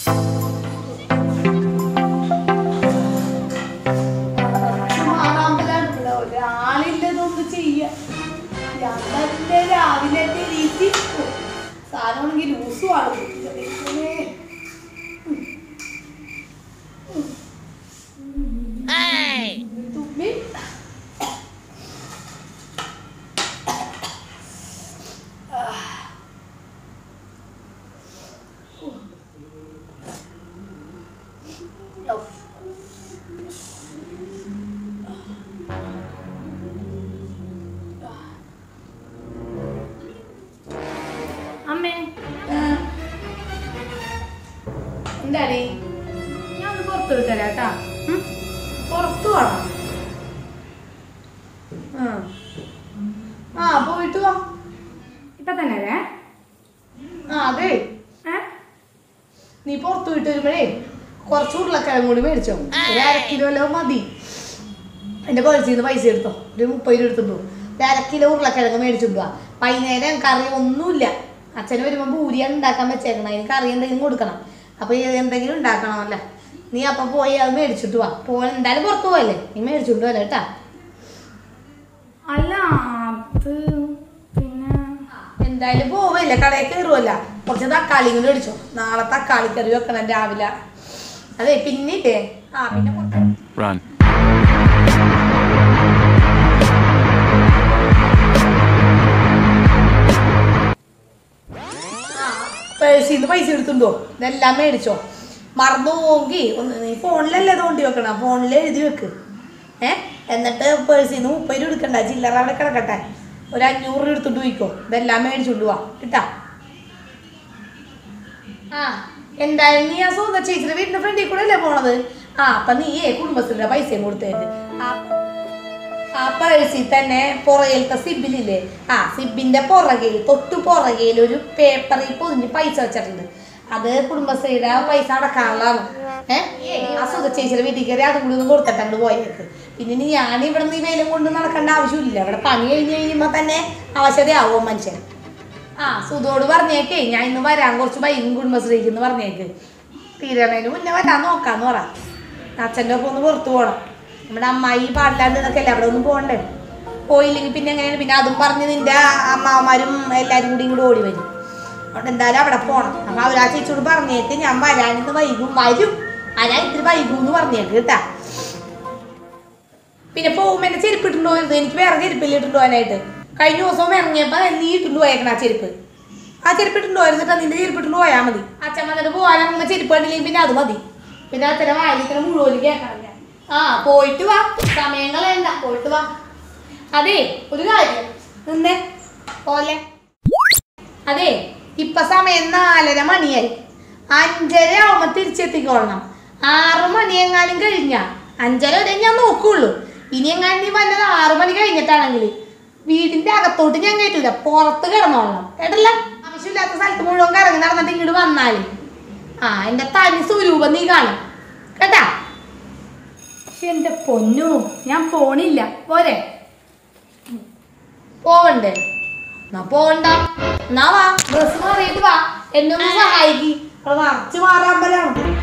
മാറാമ്പലാണല്ലോ ഒരാളില്ലതൊന്നും ചെയ്യ ഞാൻ തന്നെ രാവിലെ എണീറ്റിരിക്കും സാധനമാണെങ്കിൽ ലൂസും ആണ് ദൈവമേ. തുമ്മി അമ്മേ എന്താടി ഞാൻ ഒന്ന് പുറത്തു വിട്ടരാ കേട്ടാ ഉം? പുറത്തു വേണം ആ പോയിട്ട് വാ ഇപ്പൊ തന്നെ വരെ ആ അതെ ഏ നീ പുറത്തു പോയിട്ട് വരുമ്പോഴേ കുറച്ച് ഉരുളക്കിഴങ്ങ് കൂടി മേടിച്ചോ ഒരു അര കിലോ വല്ലോ മതി എൻ്റെ പേഴ്സിൽ നിന്ന് പൈസ എടുത്തോ ഒരു മുപ്പത് രൂപ എടുത്തിട്ടു ഒരു അര കിലോ ഉരുളക്കിഴങ്ങ് മേടിച്ചിട്ടുവാ വൈകുന്നേരം കറി ഒന്നുമില്ല അച്ഛന് വരുമ്പോൾ പൂരിയാണ് ഉണ്ടാക്കാൻ വെച്ചേക്കണം അതിന് കറി എന്തെങ്കിലും കൊടുക്കണം അപ്പോൾ എന്തെങ്കിലും ഉണ്ടാക്കണമല്ല നീ അപ്പം പോയി അത് മേടിച്ചിട്ട് വാ പോ എന്തായാലും പുറത്ത് പോയല്ലേ നീ മേടിച്ചിട്ട് വരാം കേട്ടാ അല്ല അത് പിന്നെ എന്തായാലും പോവല്ലേ കടയിൽ കയറുമല്ല കുറച്ച് തക്കാളി കൂടി മേടിച്ചോ നാളെ തക്കാളി കറി വെക്കണം രാവിലെ അതെ പിന്നില്ലേ ആ പിന്നെ പുറത്ത് Run. പേഴ്സിൽ നിന്ന് പൈസ എടുത്തുണ്ടോ ഇതെല്ലാം മേടിച്ചോ മറന്നു പോകി ഒന്ന് നീ ഫോണിലല്ലേ തോണ്ടി വെക്കണം ഫോണിൽ എഴുതി വെക്ക് ഏ എന്നിട്ട് പേഴ്സിൽ നിന്ന് മുപ്പത് രൂപ എടുക്കണ്ട ചില്ലറ അവിടെ കിടക്കട്ടെ ഒരു അഞ്ഞൂറ് രൂപ എടുത്തിട്ട് പോയിക്കോ ഇതെല്ലാം മേടിച്ചുകൊണ്ട് പോവാ കിട്ടാ ആ എന്തായാലും നീ ആ സ്വന്തം ചേച്ചിയുടെ വീടിന്റെ ഫ്രണ്ടിൽ കൂടെ അല്ലേ പോണത് ആ അപ്പൊ നീയേ കുടുംബശ്രീയുടെ പൈസയും കൊടുത്തേക്ക് ആ ആ പേഴ്സിൽ തന്നെ പുറകിലത്തെ സിബിലില്ലേ ആ സിബിന്റെ പുറകിൽ തൊട്ടു പുറകിൽ ഒരു പേപ്പറിൽ പൊതിഞ്ഞ് പൈസ വെച്ചിട്ടുണ്ട് അത് കുടുംബശ്രീയുടെ പൈസ അടക്കാനുള്ളതാണ് ഏഹ് ആ സുഖ ചേച്ചിയുടെ വീട്ടിൽ കയറി അതും കൂടി ഒന്ന് കൊടുത്തിട്ട് അങ്ങോട്ട് പോയേക്ക് പിന്നെ ഇനി ഞാൻ ഇവിടെ നിന്ന് ഈ വെയിലും കൊണ്ട് നടക്കേണ്ട ആവശ്യമില്ല ഇവിടെ പണി കഴിഞ്ഞ് കഴിയുമ്പോൾ തന്നെ അവശതയാവും മനുഷ്യൻ ആ സുധോട് പറഞ്ഞേക്കേ ഞാൻ ഇന്ന് വരാൻ കുറച്ച് വൈകും കുടുംബശ്രീക്ക് എന്ന് പറഞ്ഞേക്ക് തീരണേന് മുന്നേ വരാൻ നോക്കാന്ന് പറ അച്ഛൻ്റെ ഒപ്പം ഒന്ന് പുറത്തു പോകണം നമ്മുടെ അമ്മായി പാടില്ലാണ്ട് നിന്നൊക്കെയല്ലേ അവിടെ ഒന്നും പോകണ്ടേ പോയില്ലെങ്കിൽ പിന്നെ എങ്ങനെയാണ് പിന്നെ അതും പറഞ്ഞ് നിന്റെ അമ്മാവന്മാരും എല്ലാവരും കൂടി ഇങ്ങോട്ട് ഓടി വരും അതുകൊണ്ട് എന്തായാലും അവിടെ പോകണം അപ്പൊ അവരാ ചേച്ചിയോട് പറഞ്ഞേക്ക് ഞാൻ വരാനിന്ന് വൈകും വരും അനാ ഇത്തിരി വൈകും എന്ന് പറഞ്ഞേക്ക് കേട്ടാ പിന്നെ പോകുമ്പോ എന്റെ ചെരുപ്പ് ഇട്ടുണ്ടോ പോയത് എനിക്ക് വേറെ ചെരുപ്പില്ല ഇട്ടുണ്ടോ പോകാനായിട്ട് കഴിഞ്ഞ ദിവസം ഇറങ്ങിയപ്പോ നീ ഇട്ടുണ്ടോ പോയേക്കണ ആ ചെരുപ്പ് ആ ചെരുപ്പ് ഇട്ടുണ്ടോ പോയിരുന്നിട്ട് നിന്റെ ചെരുപ്പ് ഇട്ടുണ്ടോ പോയാൽ മതി അച്ഛൻ വന്നിട്ട് പോകാനാകുമ്പോ ചെരുപ്പ് കണ്ടില്ലെങ്കിൽ പിന്നെ അത് മതി പിന്നെ അച്ഛനെ വായിലിങ്ങനെ മുഴുവൻ കേൾക്കണം ഞാൻ ആ പോയിട്ട് വാ സമയം കളയണ്ട പോയിട്ട് വാ അതെ ഒരു കാര്യം നിന്നെ പോലെ അതെ ഇപ്പൊ സമയം നാലര മണിയായി അഞ്ചര ആവുമ്പോ തിരിച്ചെത്തിക്കൊള്ളണം ആറു മണി എങ്ങാനും കഴിഞ്ഞ അഞ്ചര വരെ ഞാൻ നോക്കുള്ളൂ ഇനി എങ്ങാനും നീ വന്നത് ആറു മണി കഴിഞ്ഞിട്ടാണെങ്കിൽ വീടിന്റെ അകത്തോട്ട് ഞാൻ കയറ്റൂല പുറത്ത് കിടന്നോളണം കേട്ടല്ല ആവശ്യമില്ലാത്ത സ്ഥലത്ത് മുഴുവൻ കറങ്ങി നടന്നിട്ട് ഇങ്ങോട്ട് വന്നാല് ആ എന്റെ തനി സ്വരൂപം നീ കാണും കേട്ടാ പക്ഷെ എന്റെ പൊന്നു ഞാൻ പോണില്ല പോരെ പോവണ്ടേ എന്നാ പോവണ്ട എന്നാ വാ ഡ്രസ് മാറിയിട്ട് വാ എന്നെ ഒന്ന് സഹായിക്ക് അവിടെ നിറച്ച് മാറാമ്പലാണ്